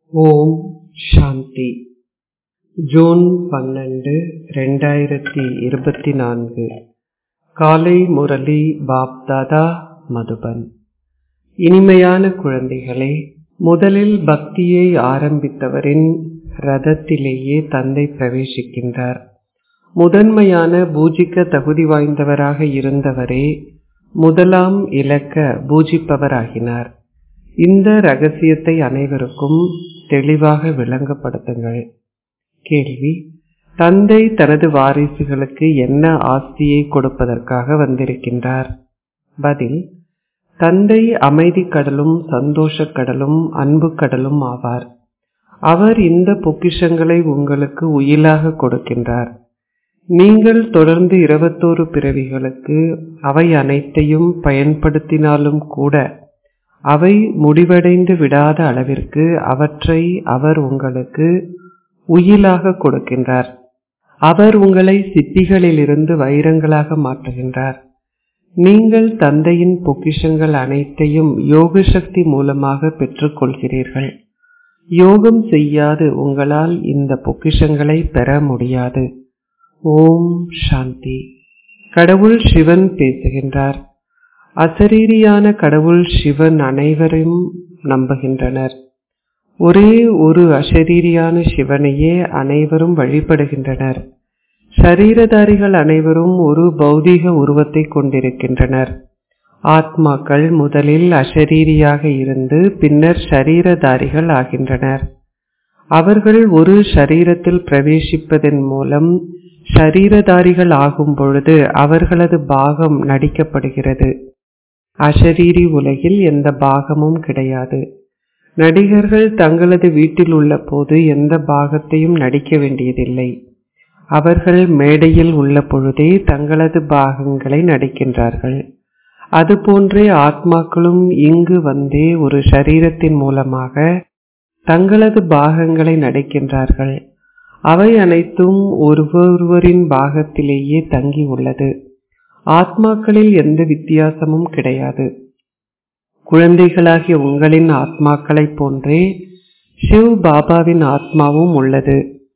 ஓம் சாந்தி June பன்னெண்டு ரெண்டாயிரத்தி இருபத்தி நான்கு காலை முரளி பாப்தாதா மதுபன் இனிமையான குழந்தைகளே முதலில் பக்தியை ஆரம்பித்தவரின் ரதத்திலேயே தந்தை பிரவேசிக்கின்றார் முதன்மையான பூஜிக்க தகுதி வாய்ந்தவராக இருந்தவரே முதலாம் இலக்க பூஜிப்பவராகினார் இந்த ரகசியத்தை அனைவருக்கும் தெளிவாக விளங்கப்படுத்துங்கள் கேள்வி தந்தை தனது வாரிசுகளுக்கு என்ன ஆஸ்தியை கொடுப்பதற்காக வந்திருக்கின்றார் பதில் தந்தை அமைதி கடலும் சந்தோஷ கடலும் அன்பு கடலும் ஆவார் அவர் இந்த பொக்கிஷங்களை உங்களுக்கு உயிலாக கொடுக்கின்றார் நீங்கள் தொடர்ந்து இருபத்தோரு பிறவிகளுக்கு அவை அனைத்தையும் பயன்படுத்தினாலும் கூட அவை முடிவடைந்து விடாத அளவிற்கு அவற்றை அவர் உங்களுக்கு உயிலாக கொடுக்கின்றார் அவர் உங்களை சிப்பிகளிலிருந்து வைரங்களாக மாற்றுகின்றார் நீங்கள் தந்தையின் பொக்கிஷங்கள் அனைத்தையும் யோக சக்தி மூலமாக பெற்றுக்கொள்கிறீர்கள் யோகம் செய்யாது உங்களால் இந்த பொக்கிஷங்களை பெற முடியாது ஓம் சாந்தி கடவுள் சிவன் பேசுகின்றார் அசரீரியான கடவுள் சிவன் அனைவரும் நம்புகின்றனர் ஒரே ஒரு அசரீரியான சிவனையே அனைவரும் வழிபடுகின்றனர் சரீரதாரிகள் அனைவரும் ஒரு பௌதீக உருவத்தை கொண்டிருக்கின்றனர் ஆத்மாக்கள் முதலில் அசரீரியாக இருந்து பின்னர் சரீரதாரிகள் ஆகின்றனர் அவர்கள் ஒரு சரீரத்தில் பிரவேசிப்பதன் மூலம் சரீரதாரிகள் ஆகும் பொழுது அவர்களது பாகம் நடிக்கப்படுகிறது அஷரீரி உலகில் எந்த பாகமும் கிடையாது நடிகர்கள் தங்களது வீட்டில் உள்ள போது எந்த பாகத்தையும் நடிக்க வேண்டியதில்லை அவர்கள் மேடையில் உள்ள பொழுதே தங்களது பாகங்களை நடிக்கின்றார்கள் அதுபோன்றே ஆத்மாக்களும் இங்கு வந்தே ஒரு சரீரத்தின் மூலமாக தங்களது பாகங்களை நடிக்கின்றார்கள் அவை அனைத்தும் ஒருவொருவரின் பாகத்திலேயே தங்கி உள்ளது ஆத்மாக்களில் எந்த வித்தியாசமும் கிடையாது குழந்தைகளாகிய உங்களின் ஆத்மாக்களைப் போன்றே சிவ் பாபாவின் ஆத்மாவும் உள்ளது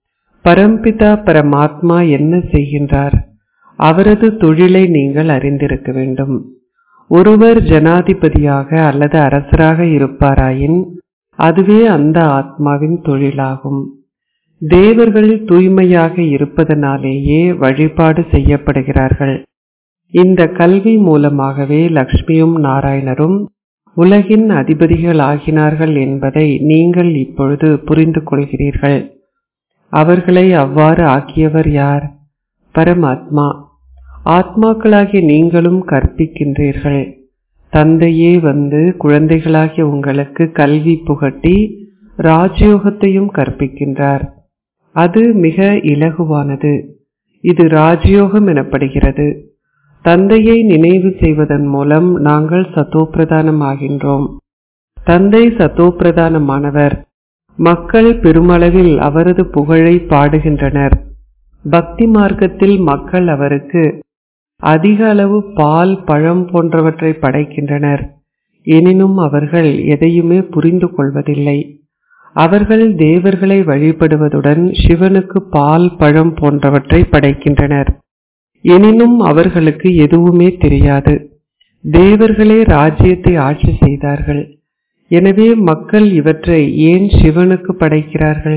பரம்பிதா பரமாத்மா என்ன செய்கின்றார் அவரது தொழிலை நீங்கள் அறிந்திருக்க வேண்டும் ஒருவர் ஜனாதிபதியாக அல்லது அரசராக இருப்பாராயின் அதுவே அந்த ஆத்மாவின் தொழிலாகும் தேவர்கள் தூய்மையாக இருப்பதனாலேயே வழிபாடு செய்யப்படுகிறார்கள் இந்த கல்வி மூலமாகவே லக்ஷ்மியும் நாராயணரும் உலகின் அதிபதிகள் ஆகினார்கள் என்பதை நீங்கள் இப்பொழுது புரிந்து கொள்கிறீர்கள் அவர்களை அவ்வாறு ஆக்கியவர் யார் பரமாத்மா ஆத்மாக்களாகிய நீங்களும் கற்பிக்கின்றீர்கள் தந்தையே வந்து குழந்தைகளாகிய உங்களுக்கு கல்வி புகட்டி ராஜயோகத்தையும் கற்பிக்கின்றார் அது மிக இலகுவானது இது ராஜயோகம் எனப்படுகிறது தந்தையை நினைவு செய்வதன் மூலம் நாங்கள் சத்தோப்பிரதானம் ஆகின்றோம் தந்தை சத்தோப்பிரதானமானவர் மக்கள் பெருமளவில் அவரது புகழை பாடுகின்றனர் பக்தி மார்க்கத்தில் மக்கள் அவருக்கு அதிக அளவு பால் பழம் போன்றவற்றை படைக்கின்றனர் எனினும் அவர்கள் எதையுமே புரிந்து கொள்வதில்லை அவர்கள் தேவர்களை வழிபடுவதுடன் சிவனுக்கு பால் பழம் போன்றவற்றை படைக்கின்றனர் எனினும் அவர்களுக்கு எதுவுமே தெரியாது தேவர்களே ராஜ்யத்தை ஆட்சி செய்தார்கள் எனவே மக்கள் இவற்றை ஏன் சிவனுக்கு படைக்கிறார்கள்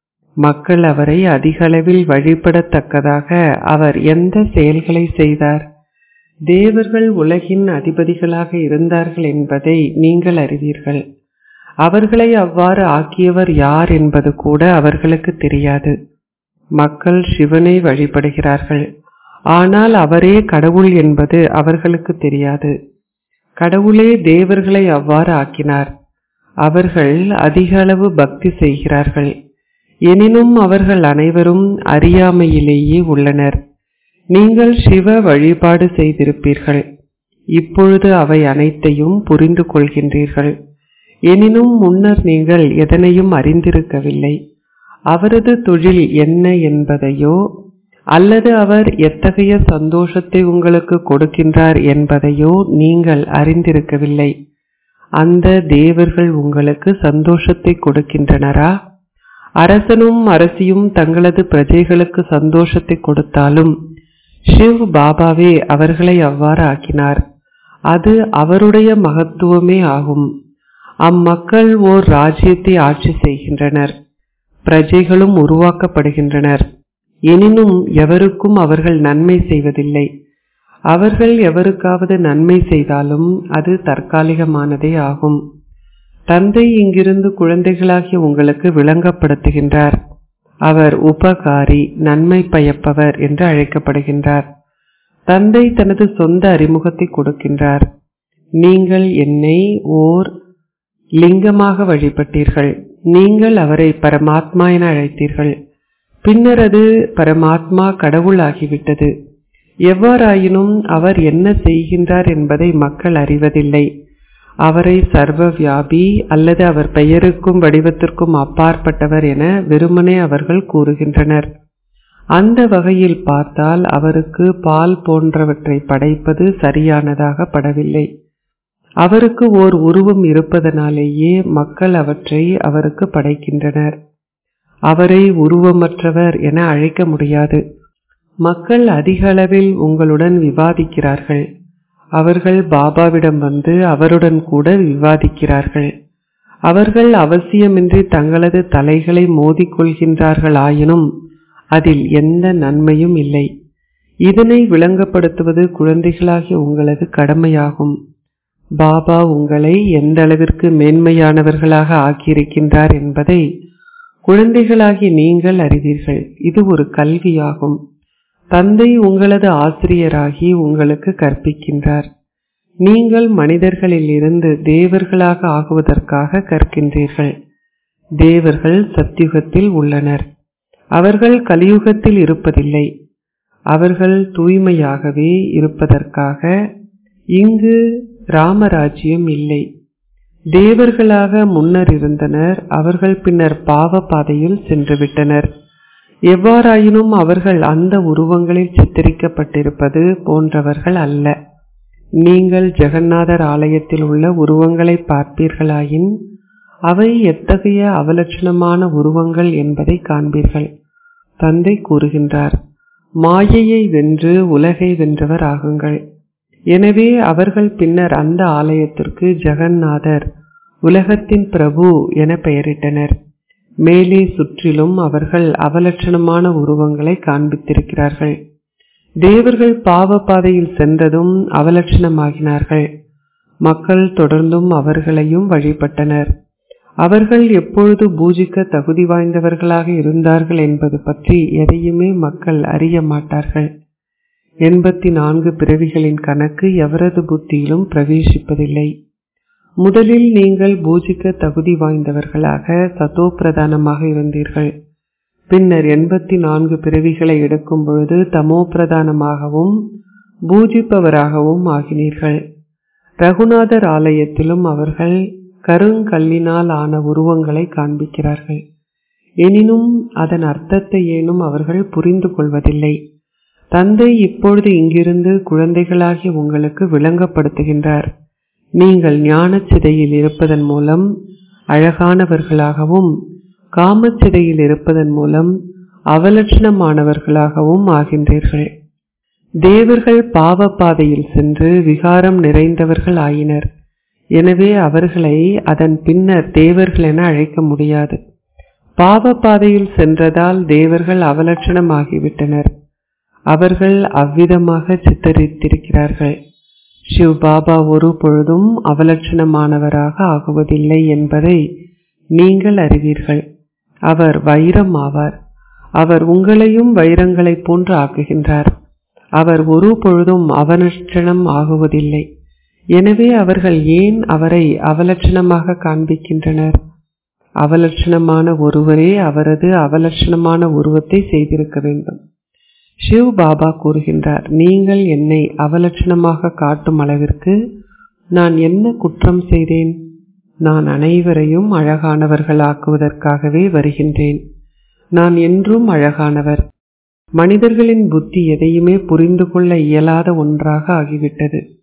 மக்கள் அவரை அதிக அளவில் வழிபடத்தக்கதாக அவர் எந்த செயல்களை செய்தார் தேவர்கள் உலகின் அதிபதிகளாக இருந்தார்கள் என்பதை நீங்கள் அறிவீர்கள் அவர்களை அவ்வாறு ஆக்கியவர் யார் என்பது கூட அவர்களுக்கு தெரியாது மக்கள் சிவனை வழிபடுகிறார்கள் ஆனால் அவரே கடவுள் என்பது அவர்களுக்கு தெரியாது கடவுளே தேவர்களை அவ்வாறு ஆக்கினார் அவர்கள் அதிக அளவு பக்தி செய்கிறார்கள் எனினும் அவர்கள் அனைவரும் அறியாமையிலேயே உள்ளனர் நீங்கள் சிவ வழிபாடு செய்திருப்பீர்கள் இப்பொழுது அவை அனைத்தையும் புரிந்து கொள்கின்றீர்கள் எனினும் முன்னர் நீங்கள் எதனையும் அறிந்திருக்கவில்லை அவரது தொழில் என்ன என்பதையோ அல்லது அவர் எத்தகைய சந்தோஷத்தை உங்களுக்கு கொடுக்கின்றார் என்பதையோ நீங்கள் அறிந்திருக்கவில்லை அந்த தேவர்கள் உங்களுக்கு சந்தோஷத்தை கொடுக்கின்றனரா அரசனும் அரசியும் தங்களது பிரஜைகளுக்கு சந்தோஷத்தை கொடுத்தாலும் ஷிவ் பாபாவே அவர்களை அவ்வாறு ஆக்கினார் அது அவருடைய மகத்துவமே ஆகும் அம்மக்கள் ஓர் ராஜ்யத்தை ஆட்சி செய்கின்றனர் பிரஜைகளும் உருவாக்கப்படுகின்றனர் எனினும் எவருக்கும் அவர்கள் நன்மை செய்வதில்லை அவர்கள் எவருக்காவது நன்மை செய்தாலும் அது தற்காலிகமானதே ஆகும் தந்தை இங்கிருந்து குழந்தைகளாகிய உங்களுக்கு விளங்கப்படுத்துகின்றார் அவர் உபகாரி நன்மை பயப்பவர் என்று அழைக்கப்படுகின்றார் தந்தை தனது சொந்த அறிமுகத்தை கொடுக்கின்றார் நீங்கள் என்னை ஓர் லிங்கமாக வழிபட்டீர்கள் நீங்கள் அவரை பரமாத்மா என அழைத்தீர்கள் பின்னர் அது பரமாத்மா கடவுள் ஆகிவிட்டது எவ்வாறாயினும் அவர் என்ன செய்கின்றார் என்பதை மக்கள் அறிவதில்லை அவரை சர்வ வியாபி அல்லது அவர் பெயருக்கும் வடிவத்திற்கும் அப்பாற்பட்டவர் என வெறுமனே அவர்கள் கூறுகின்றனர் அந்த வகையில் பார்த்தால் அவருக்கு பால் போன்றவற்றை படைப்பது சரியானதாக படவில்லை அவருக்கு ஓர் உருவம் இருப்பதனாலேயே மக்கள் அவற்றை அவருக்கு படைக்கின்றனர் அவரை உருவமற்றவர் என அழைக்க முடியாது மக்கள் அதிக அளவில் உங்களுடன் விவாதிக்கிறார்கள் அவர்கள் பாபாவிடம் வந்து அவருடன் கூட விவாதிக்கிறார்கள் அவர்கள் அவசியமின்றி தங்களது தலைகளை மோதிக்கொள்கின்றார்களாயினும் அதில் எந்த நன்மையும் இல்லை இதனை விளங்கப்படுத்துவது குழந்தைகளாகிய உங்களது கடமையாகும் பாபா உங்களை எந்த அளவிற்கு மேன்மையானவர்களாக ஆக்கியிருக்கின்றார் என்பதை குழந்தைகளாகிய நீங்கள் அறிவீர்கள் இது ஒரு கல்வியாகும் தந்தை உங்களது ஆசிரியராகி உங்களுக்கு கற்பிக்கின்றார் நீங்கள் மனிதர்களில் இருந்து தேவர்களாக ஆகுவதற்காக கற்கின்றீர்கள் தேவர்கள் சத்யுகத்தில் உள்ளனர் அவர்கள் கலியுகத்தில் இருப்பதில்லை அவர்கள் தூய்மையாகவே இருப்பதற்காக இங்கு ராமராஜ்யம் இல்லை தேவர்களாக முன்னர் இருந்தனர் அவர்கள் பின்னர் பாவ பாதையில் சென்றுவிட்டனர் எவ்வாறாயினும் அவர்கள் அந்த உருவங்களில் சித்தரிக்கப்பட்டிருப்பது போன்றவர்கள் அல்ல நீங்கள் ஜெகநாதர் ஆலயத்தில் உள்ள உருவங்களை பார்ப்பீர்களாயின் அவை எத்தகைய அவலட்சணமான உருவங்கள் என்பதை காண்பீர்கள் தந்தை கூறுகின்றார் மாயையை வென்று உலகை வென்றவர் ஆகுங்கள் எனவே அவர்கள் பின்னர் அந்த ஆலயத்திற்கு ஜெகநாதர் உலகத்தின் பிரபு என பெயரிட்டனர் மேலே சுற்றிலும் அவர்கள் அவலட்சணமான உருவங்களை காண்பித்திருக்கிறார்கள் தேவர்கள் பாவ பாதையில் சென்றதும் அவலட்சணமாகினார்கள் மக்கள் தொடர்ந்தும் அவர்களையும் வழிபட்டனர் அவர்கள் எப்பொழுது பூஜிக்க தகுதி வாய்ந்தவர்களாக இருந்தார்கள் என்பது பற்றி எதையுமே மக்கள் அறிய மாட்டார்கள் எண்பத்தி நான்கு பிறவிகளின் கணக்கு எவரது புத்தியிலும் பிரவேசிப்பதில்லை முதலில் நீங்கள் பூஜிக்க தகுதி வாய்ந்தவர்களாக சதோ பிரதானமாக இருந்தீர்கள் பின்னர் எண்பத்தி நான்கு பிறவிகளை எடுக்கும் பொழுது தமோ பிரதானமாகவும் பூஜிப்பவராகவும் ஆகினீர்கள் ரகுநாதர் ஆலயத்திலும் அவர்கள் கருங்கல்லினால் ஆன உருவங்களை காண்பிக்கிறார்கள் எனினும் அதன் அர்த்தத்தை ஏனும் அவர்கள் புரிந்து கொள்வதில்லை தந்தை இப்பொழுது இங்கிருந்து குழந்தைகளாகிய உங்களுக்கு விளங்கப்படுத்துகின்றார் நீங்கள் ஞானச்சிதையில் இருப்பதன் மூலம் அழகானவர்களாகவும் காமச்சிதையில் இருப்பதன் மூலம் அவலட்சணமானவர்களாகவும் ஆகின்றீர்கள் தேவர்கள் பாவ பாதையில் சென்று விகாரம் நிறைந்தவர்கள் ஆயினர் எனவே அவர்களை அதன் பின்னர் தேவர்கள் என அழைக்க முடியாது பாவ பாதையில் சென்றதால் தேவர்கள் அவலட்சணமாகிவிட்டனர் அவர்கள் அவ்விதமாக சித்தரித்திருக்கிறார்கள் சிவ் பாபா ஒரு பொழுதும் அவலட்சணமானவராக ஆகுவதில்லை என்பதை நீங்கள் அறிவீர்கள் அவர் வைரம் ஆவார் அவர் உங்களையும் வைரங்களைப் போன்று ஆக்குகின்றார் அவர் ஒரு பொழுதும் அவலட்சணம் ஆகுவதில்லை எனவே அவர்கள் ஏன் அவரை அவலட்சணமாக காண்பிக்கின்றனர் அவலட்சணமான ஒருவரே அவரது அவலட்சணமான உருவத்தை செய்திருக்க வேண்டும் சிவ் பாபா கூறுகின்றார் நீங்கள் என்னை அவலட்சணமாக காட்டும் அளவிற்கு நான் என்ன குற்றம் செய்தேன் நான் அனைவரையும் அழகானவர்களாக்குவதற்காகவே வருகின்றேன் நான் என்றும் அழகானவர் மனிதர்களின் புத்தி எதையுமே புரிந்து கொள்ள இயலாத ஒன்றாக ஆகிவிட்டது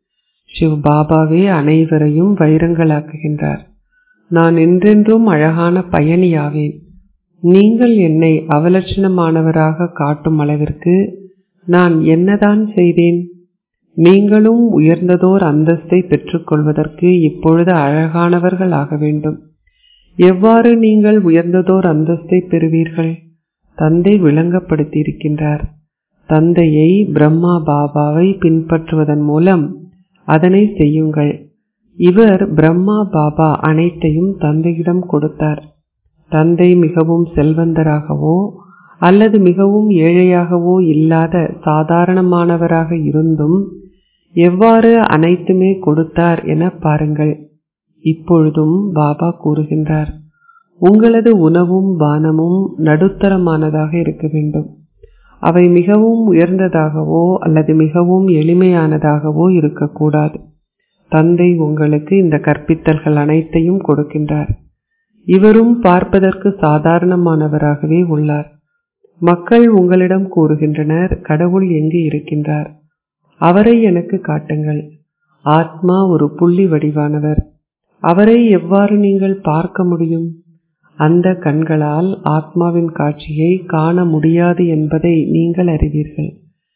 சிவ் பாபாவே அனைவரையும் வைரங்களாக்குகின்றார் நான் என்றென்றும் அழகான பயணியாவேன் நீங்கள் என்னை அவலட்சணமானவராக காட்டும் அளவிற்கு நான் என்னதான் செய்தேன் நீங்களும் உயர்ந்ததோர் அந்தஸ்தை பெற்றுக்கொள்வதற்கு இப்பொழுது அழகானவர்கள் ஆக வேண்டும் எவ்வாறு நீங்கள் உயர்ந்ததோர் அந்தஸ்தை பெறுவீர்கள் தந்தை விளங்கப்படுத்தியிருக்கின்றார் தந்தையை பிரம்மா பாபாவை பின்பற்றுவதன் மூலம் அதனை செய்யுங்கள் இவர் பிரம்மா பாபா அனைத்தையும் தந்தையிடம் கொடுத்தார் தந்தை மிகவும் செல்வந்தராகவோ அல்லது மிகவும் ஏழையாகவோ இல்லாத சாதாரணமானவராக இருந்தும் எவ்வாறு அனைத்துமே கொடுத்தார் என பாருங்கள் இப்பொழுதும் பாபா கூறுகின்றார் உங்களது உணவும் பானமும் நடுத்தரமானதாக இருக்க வேண்டும் அவை மிகவும் உயர்ந்ததாகவோ அல்லது மிகவும் எளிமையானதாகவோ இருக்கக்கூடாது தந்தை உங்களுக்கு இந்த கற்பித்தல்கள் அனைத்தையும் கொடுக்கின்றார் இவரும் பார்ப்பதற்கு சாதாரணமானவராகவே உள்ளார் மக்கள் உங்களிடம் கூறுகின்றனர் கடவுள் எங்கு இருக்கின்றார் அவரை எனக்கு காட்டுங்கள் ஆத்மா ஒரு புள்ளி வடிவானவர் அவரை எவ்வாறு நீங்கள் பார்க்க முடியும் அந்த கண்களால் ஆத்மாவின் காட்சியை காண முடியாது என்பதை நீங்கள் அறிவீர்கள்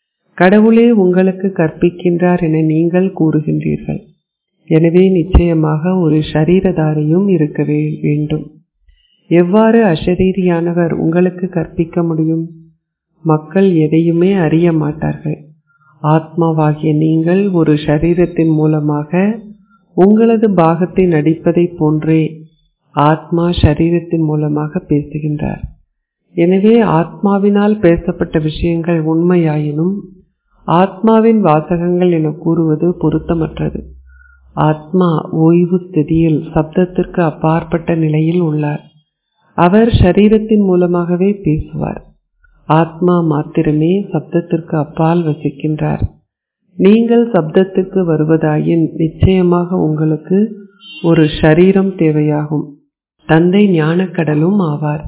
கடவுளே உங்களுக்கு கற்பிக்கின்றார் என நீங்கள் கூறுகின்றீர்கள் எனவே நிச்சயமாக ஒரு ஷரீரதாரியும் இருக்க வேண்டும் எவ்வாறு அஷரீரியானவர் உங்களுக்கு கற்பிக்க முடியும் மக்கள் எதையுமே அறிய மாட்டார்கள் ஆத்மாவாகிய நீங்கள் ஒரு ஷரீரத்தின் மூலமாக உங்களது பாகத்தை நடிப்பதை போன்றே ஆத்மா ஷரீரத்தின் மூலமாக பேசுகின்றார் எனவே ஆத்மாவினால் பேசப்பட்ட விஷயங்கள் உண்மையாயினும் ஆத்மாவின் வாசகங்கள் என கூறுவது பொருத்தமற்றது ஆத்மா ஓய்வு ஸ்திதியில் சப்தத்திற்கு அப்பாற்பட்ட நிலையில் உள்ளார் அவர் ஷரீரத்தின் மூலமாகவே பேசுவார் ஆத்மா மாத்திரமே சப்தத்திற்கு அப்பால் வசிக்கின்றார் நீங்கள் சப்தத்துக்கு வருவதாயின் நிச்சயமாக உங்களுக்கு ஒரு ஷரீரம் தேவையாகும் தந்தை ஞானக்கடலும் ஆவார்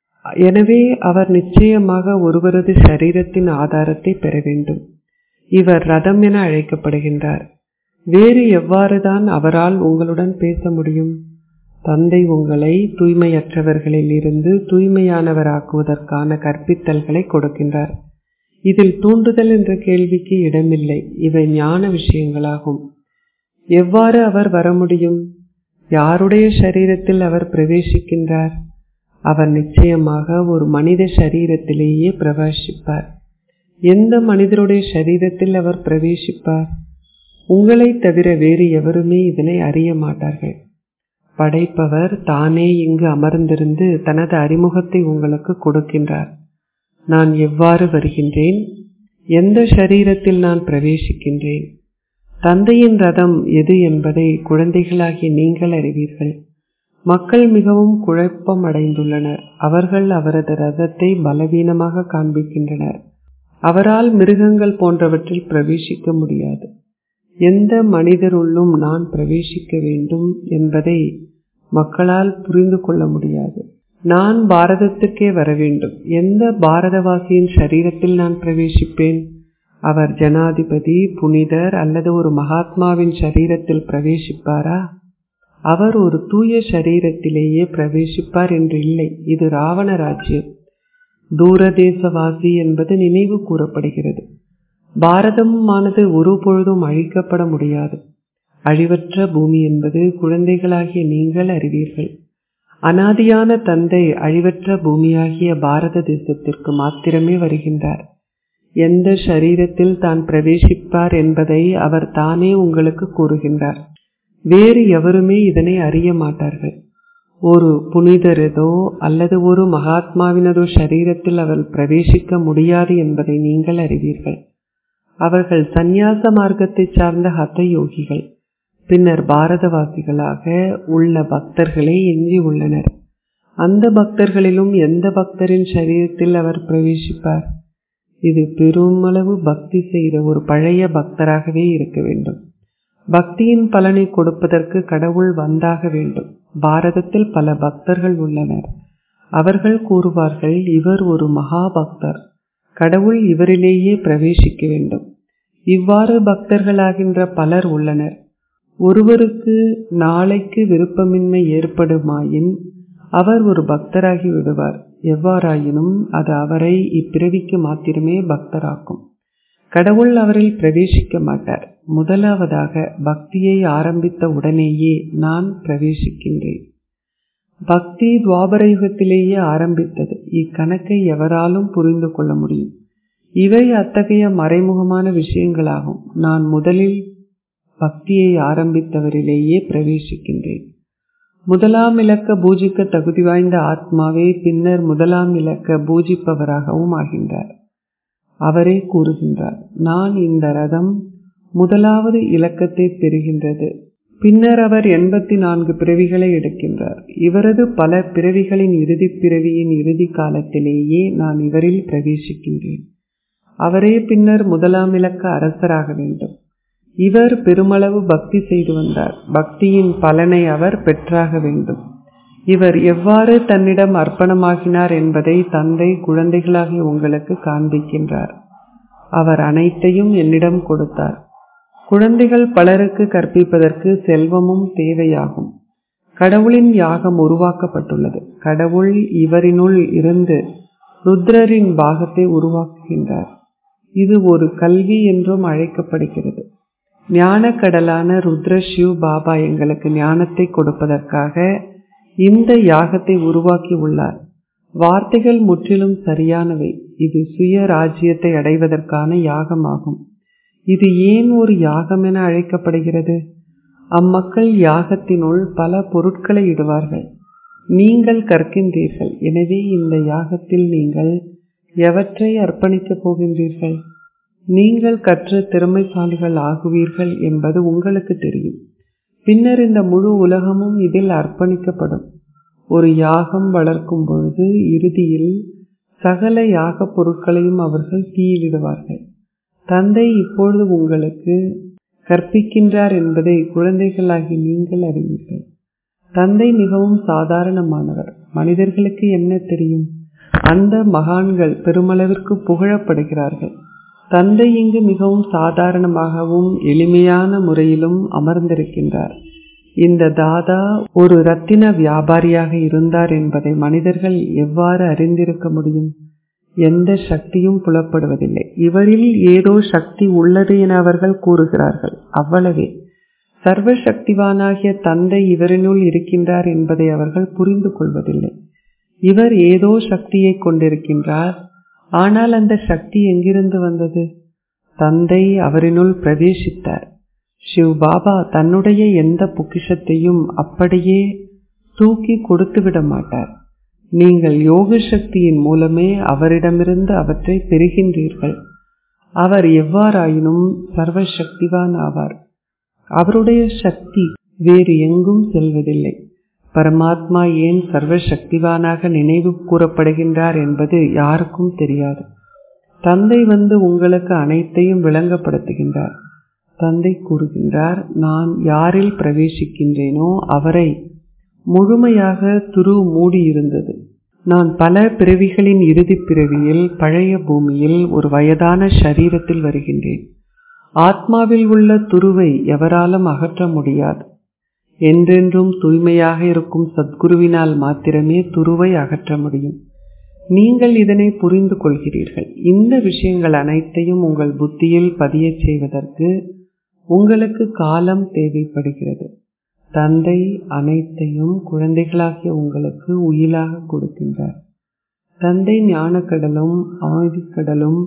எனவே அவர் நிச்சயமாக ஒருவரது ஷரீரத்தின் ஆதாரத்தை பெற வேண்டும் இவர் ரதம் என அழைக்கப்படுகின்றார் வேறு எவ்வாறுதான் அவரால் உங்களுடன் பேச முடியும் தந்தை உங்களை தூய்மையற்றவர்களில் இருந்து தூய்மையானவராக்குவதற்கான கற்பித்தல்களை கொடுக்கின்றார் இதில் தூண்டுதல் என்ற கேள்விக்கு இடமில்லை இவை ஞான விஷயங்களாகும் எவ்வாறு அவர் வர முடியும் யாருடைய சரீரத்தில் அவர் பிரவேசிக்கின்றார் அவர் நிச்சயமாக ஒரு மனித சரீரத்திலேயே பிரவேசிப்பார் எந்த மனிதருடைய சரீரத்தில் அவர் பிரவேசிப்பார் உங்களை தவிர வேறு எவருமே இதனை அறிய மாட்டார்கள் படைப்பவர் தானே இங்கு அமர்ந்திருந்து தனது அறிமுகத்தை உங்களுக்கு கொடுக்கின்றார் நான் எவ்வாறு வருகின்றேன் எந்த ஷரீரத்தில் நான் பிரவேசிக்கின்றேன் தந்தையின் ரதம் எது என்பதை குழந்தைகளாகிய நீங்கள் அறிவீர்கள் மக்கள் மிகவும் குழப்பம் அடைந்துள்ளனர் அவர்கள் அவரது ரதத்தை பலவீனமாக காண்பிக்கின்றனர் அவரால் மிருகங்கள் போன்றவற்றில் பிரவேசிக்க முடியாது எந்த மனிதருள்ளும் நான் பிரவேசிக்க வேண்டும் என்பதை மக்களால் புரிந்து கொள்ள முடியாது நான் பாரதத்துக்கே வர வேண்டும் எந்த பாரதவாசியின் சரீரத்தில் நான் பிரவேசிப்பேன் அவர் ஜனாதிபதி புனிதர் அல்லது ஒரு மகாத்மாவின் சரீரத்தில் பிரவேசிப்பாரா அவர் ஒரு தூய சரீரத்திலேயே பிரவேசிப்பார் என்று இல்லை இது ராவண ராஜ்யம் தூரதேசவாசி என்பது நினைவு கூறப்படுகிறது பாரதமானது ஒரு பொழுதும் அழிக்கப்பட முடியாது அழிவற்ற பூமி என்பது குழந்தைகளாகிய நீங்கள் அறிவீர்கள் அனாதியான தந்தை அழிவற்ற பூமியாகிய பாரத தேசத்திற்கு மாத்திரமே வருகின்றார் எந்த சரீரத்தில் தான் பிரவேசிப்பார் என்பதை அவர் தானே உங்களுக்கு கூறுகின்றார் வேறு எவருமே இதனை அறிய மாட்டார்கள் ஒரு புனிதரதோ அல்லது ஒரு மகாத்மாவினதோ சரீரத்தில் அவர் பிரவேசிக்க முடியாது என்பதை நீங்கள் அறிவீர்கள் அவர்கள் சந்நியாச மார்க்கத்தை சார்ந்த ஹத யோகிகள் பின்னர் பாரதவாசிகளாக உள்ள பக்தர்களே எஞ்சி உள்ளனர் அந்த பக்தர்களிலும் எந்த பக்தரின் சரீரத்தில் அவர் பிரவேசிப்பார் இது பெருமளவு பக்தி செய்த ஒரு பழைய பக்தராகவே இருக்க வேண்டும் பக்தியின் பலனை கொடுப்பதற்கு கடவுள் வந்தாக வேண்டும் பாரதத்தில் பல பக்தர்கள் உள்ளனர் அவர்கள் கூறுவார்கள் இவர் ஒரு மகா பக்தர் கடவுள் இவரிலேயே பிரவேசிக்க வேண்டும் இவ்வாறு பக்தர்களாகின்ற பலர் உள்ளனர் ஒருவருக்கு நாளைக்கு விருப்பமின்மை ஏற்படுமாயின் அவர் ஒரு பக்தராகி விடுவார் எவ்வாறாயினும் அது அவரை இப்பிறவிக்கு மாத்திரமே பக்தராக்கும் கடவுள் அவரில் பிரவேசிக்க மாட்டார் முதலாவதாக பக்தியை ஆரம்பித்த உடனேயே நான் பிரவேசிக்கின்றேன் பக்தி துவாபர யுகத்திலேயே ஆரம்பித்தது இக்கணக்கை எவராலும் புரிந்து கொள்ள முடியும் இவை அத்தகைய மறைமுகமான விஷயங்களாகும் நான் முதலில் பக்தியை ஆரம்பித்தவரிலேயே பிரவேசிக்கின்றேன் முதலாம் இலக்க பூஜிக்க தகுதி வாய்ந்த ஆத்மாவே பின்னர் முதலாம் இலக்க பூஜிப்பவராகவும் ஆகின்றார் அவரே கூறுகின்றார் நான் இந்த ரதம் முதலாவது இலக்கத்தை பெறுகின்றது பின்னர் அவர் எண்பத்தி நான்கு பிறவிகளை எடுக்கின்றார் இவரது பல பிறவிகளின் இறுதி பிறவியின் இறுதி காலத்திலேயே நான் இவரில் பிரவேசிக்கின்றேன் அவரே பின்னர் முதலாம் இலக்க அரசராக வேண்டும் இவர் பெருமளவு பக்தி செய்து வந்தார் பக்தியின் பலனை அவர் பெற்றாக வேண்டும் இவர் எவ்வாறு தன்னிடம் அர்ப்பணமாகினார் என்பதை தந்தை குழந்தைகளாகிய உங்களுக்கு காண்பிக்கின்றார் அவர் அனைத்தையும் என்னிடம் கொடுத்தார் குழந்தைகள் பலருக்கு கற்பிப்பதற்கு செல்வமும் தேவையாகும் கடவுளின் யாகம் உருவாக்கப்பட்டுள்ளது கடவுள் இவரினுள் இருந்து ருத்ரரின் பாகத்தை உருவாக்குகின்றார் இது ஒரு கல்வி என்றும் அழைக்கப்படுகிறது ஞானக்கடலான ருத்ர சிவ் பாபா எங்களுக்கு ஞானத்தை கொடுப்பதற்காக இந்த யாகத்தை உருவாக்கி உள்ளார் வார்த்தைகள் முற்றிலும் சரியானவை இது சுய ராஜ்யத்தை அடைவதற்கான யாகமாகும் இது ஏன் ஒரு யாகம் என அழைக்கப்படுகிறது அம்மக்கள் யாகத்தினுள் பல பொருட்களை இடுவார்கள் நீங்கள் கற்கின்றீர்கள் எனவே இந்த யாகத்தில் நீங்கள் எவற்றை அர்ப்பணிக்கப் போகின்றீர்கள் நீங்கள் கற்று திறமைசாலிகள் ஆகுவீர்கள் என்பது உங்களுக்கு தெரியும் பின்னர் இந்த முழு உலகமும் இதில் அர்ப்பணிக்கப்படும் ஒரு யாகம் வளர்க்கும் பொழுது இறுதியில் சகல யாக பொருட்களையும் அவர்கள் தீயிலிடுவார்கள் தந்தை இப்பொழுது உங்களுக்கு கற்பிக்கின்றார் என்பதை குழந்தைகளாகி நீங்கள் அறிவீர்கள் தந்தை மிகவும் சாதாரணமானவர் மனிதர்களுக்கு என்ன தெரியும் அந்த மகான்கள் பெருமளவிற்கு புகழப்படுகிறார்கள் தந்தை இங்கு மிகவும் சாதாரணமாகவும் எளிமையான முறையிலும் அமர்ந்திருக்கின்றார் இந்த தாதா ஒரு ரத்தின வியாபாரியாக இருந்தார் என்பதை மனிதர்கள் எவ்வாறு அறிந்திருக்க முடியும் எந்த சக்தியும் புலப்படுவதில்லை இவரில் ஏதோ சக்தி உள்ளது என அவர்கள் கூறுகிறார்கள் அவ்வளவே சர்வ சக்திவானாகிய தந்தை இவரினுள் இருக்கின்றார் என்பதை அவர்கள் புரிந்து கொள்வதில்லை இவர் ஏதோ சக்தியை கொண்டிருக்கின்றார் ஆனால் அந்த சக்தி எங்கிருந்து வந்தது தந்தை அவரினுள் பிரவேசித்தார் சிவ் பாபா தன்னுடைய எந்த பொக்கிஷத்தையும் அப்படியே தூக்கி கொடுத்து விட மாட்டார் நீங்கள் யோக சக்தியின் மூலமே அவரிடமிருந்து அவற்றை பெறுகின்றீர்கள் அவர் எவ்வாறாயினும் சர்வ சக்திவான் ஆவார் அவருடைய சக்தி வேறு எங்கும் செல்வதில்லை பரமாத்மா ஏன் சர்வ சக்திவானாக நினைவு கூறப்படுகின்றார் என்பது யாருக்கும் தெரியாது தந்தை வந்து உங்களுக்கு அனைத்தையும் விளங்கப்படுத்துகின்றார் தந்தை கூறுகின்றார் நான் யாரில் பிரவேசிக்கின்றேனோ அவரை முழுமையாக துரு மூடியிருந்தது நான் பல பிறவிகளின் இறுதி பிறவியில் பழைய பூமியில் ஒரு வயதான சரீரத்தில் வருகின்றேன் ஆத்மாவில் உள்ள துருவை எவராலும் அகற்ற முடியாது என்றென்றும் தூய்மையாக இருக்கும் சத்குருவினால் மாத்திரமே துருவை அகற்ற முடியும் நீங்கள் இதனை புரிந்து கொள்கிறீர்கள் இந்த விஷயங்கள் அனைத்தையும் உங்கள் புத்தியில் பதியச் செய்வதற்கு உங்களுக்கு காலம் தேவைப்படுகிறது தந்தை அனைத்தையும் குழந்தைகளாகிய உங்களுக்கு உயிலாக கொடுக்கின்றார் தந்தை ஞானக்கடலும் அமைதிக்கடலும்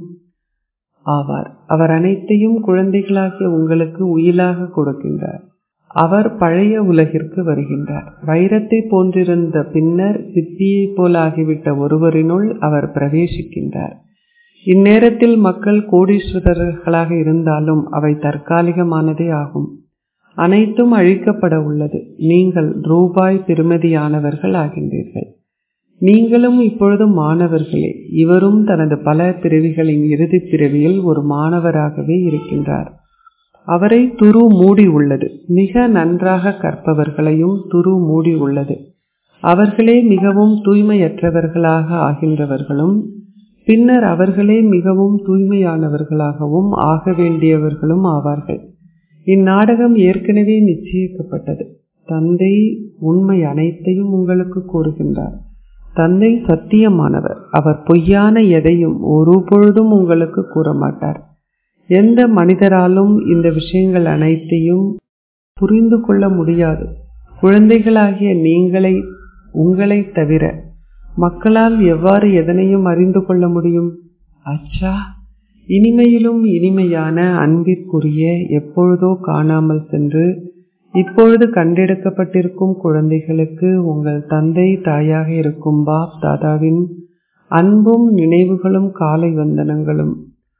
ஆவார் அவர் அனைத்தையும் குழந்தைகளாகிய உங்களுக்கு உயிலாக கொடுக்கின்றார் அவர் பழைய உலகிற்கு வருகின்றார் வைரத்தை போன்றிருந்த பின்னர் சிப்பியை போல் ஆகிவிட்ட ஒருவரினுள் அவர் பிரவேசிக்கின்றார் இந்நேரத்தில் மக்கள் கோடீஸ்வரர்களாக இருந்தாலும் அவை தற்காலிகமானதே ஆகும் அனைத்தும் அழிக்கப்பட உள்ளது நீங்கள் ரூபாய் பெருமதியானவர்கள் ஆகின்றீர்கள் நீங்களும் இப்பொழுது மாணவர்களே இவரும் தனது பல பிறவிகளின் இறுதி பிறவியில் ஒரு மாணவராகவே இருக்கின்றார் அவரை துரு மூடி உள்ளது மிக நன்றாக கற்பவர்களையும் துரு மூடி உள்ளது அவர்களே மிகவும் தூய்மையற்றவர்களாக ஆகின்றவர்களும் பின்னர் அவர்களே மிகவும் தூய்மையானவர்களாகவும் ஆக வேண்டியவர்களும் ஆவார்கள் இந்நாடகம் ஏற்கனவே நிச்சயிக்கப்பட்டது தந்தை உண்மை அனைத்தையும் உங்களுக்கு கூறுகின்றார் தந்தை சத்தியமானவர் அவர் பொய்யான எதையும் ஒரு பொழுதும் உங்களுக்கு கூற மாட்டார் எந்த மனிதராலும் இந்த விஷயங்கள் அனைத்தையும் புரிந்து கொள்ள முடியாது குழந்தைகளாகிய நீங்களை உங்களை தவிர மக்களால் எவ்வாறு எதனையும் அறிந்து கொள்ள முடியும் அச்சா இனிமையிலும் இனிமையான அன்பிற்குரிய எப்பொழுதோ காணாமல் சென்று இப்பொழுது கண்டெடுக்கப்பட்டிருக்கும் குழந்தைகளுக்கு உங்கள் தந்தை தாயாக இருக்கும் பாப் தாதாவின் அன்பும் நினைவுகளும் காலை வந்தனங்களும்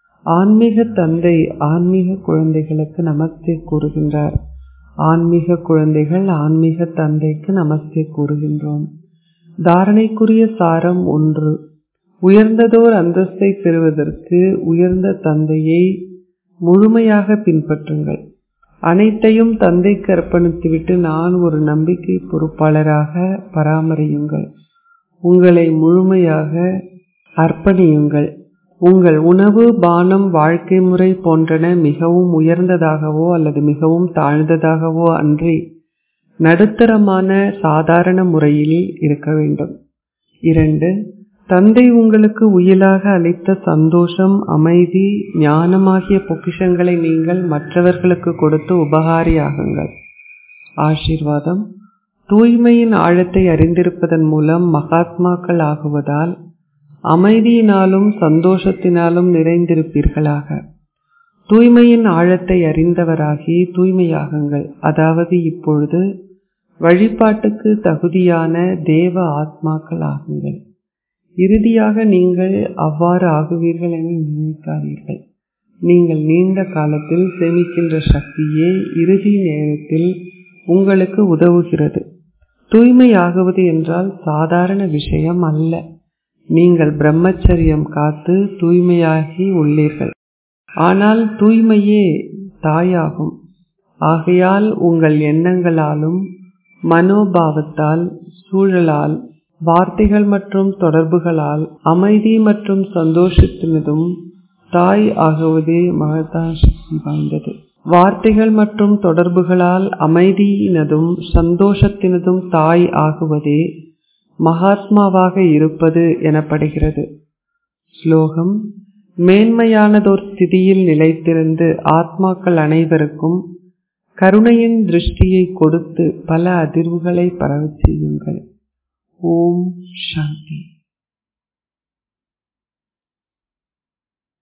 ஆன்மீக தந்தை ஆன்மீக குழந்தைகளுக்கு நமஸ்தே கூறுகின்றார் ஆன்மீக குழந்தைகள் ஆன்மீக தந்தைக்கு நமஸ்தே கூறுகின்றோம் தாரணைக்குரிய சாரம் ஒன்று உயர்ந்ததோர் அந்தஸ்தை பெறுவதற்கு உயர்ந்த தந்தையை முழுமையாக பின்பற்றுங்கள் அனைத்தையும் தந்தைக்கு அர்ப்பணித்துவிட்டு நான் ஒரு நம்பிக்கை பொறுப்பாளராக பராமரியுங்கள் உங்களை முழுமையாக அர்ப்பணியுங்கள் உங்கள் உணவு பானம் வாழ்க்கை முறை போன்றன மிகவும் உயர்ந்ததாகவோ அல்லது மிகவும் தாழ்ந்ததாகவோ அன்றி நடுத்தரமான சாதாரண முறையில் இருக்க வேண்டும் இரண்டு தந்தை உங்களுக்கு உயிலாக அளித்த சந்தோஷம் அமைதி ஞானமாகிய பொக்கிஷங்களை நீங்கள் மற்றவர்களுக்கு கொடுத்து உபகாரியாகுங்கள் ஆசீர்வாதம் தூய்மையின் ஆழத்தை அறிந்திருப்பதன் மூலம் மகாத்மாக்கள் ஆகுவதால் அமைதியினாலும் சந்தோஷத்தினாலும் நிறைந்திருப்பீர்களாக தூய்மையின் ஆழத்தை அறிந்தவராகி தூய்மையாகுங்கள் அதாவது இப்பொழுது வழிபாட்டுக்கு தகுதியான தேவ ஆத்மாக்கள் ஆகுங்கள் இறுதியாக நீங்கள் அவ்வாறு ஆகுவீர்கள் என நினைக்காதீர்கள் நீங்கள் நீண்ட காலத்தில் சேமிக்கின்ற சக்தியே இறுதி நேரத்தில் உங்களுக்கு உதவுகிறது தூய்மையாகுவது என்றால் சாதாரண விஷயம் அல்ல நீங்கள் பிரம்மச்சரியம் காத்து தூய்மையாகி உள்ளீர்கள் ஆனால் தூய்மையே தாயாகும் ஆகையால் உங்கள் எண்ணங்களாலும் மனோபாவத்தால் சூழலால் வார்த்தைகள் மற்றும் தொடர்புகளால் அமைதி மற்றும் சந்தோஷத்தினதும் தாய் ஆகுவதே மகத்தான் சக்தி வாய்ந்தது வார்த்தைகள் மற்றும் தொடர்புகளால் அமைதியினதும் சந்தோஷத்தினதும் தாய் ஆகுவதே மகாத்மாவாக இருப்பது எனப்படுகிறது ஸ்லோகம் மேன்மையானதோர் ஸ்திதியில் நிலைத்திருந்து ஆத்மாக்கள் அனைவருக்கும் கருணையின் திருஷ்டியை கொடுத்து பல அதிர்வுகளை பரவச் செய்யுங்கள் ஓம் சாந்தி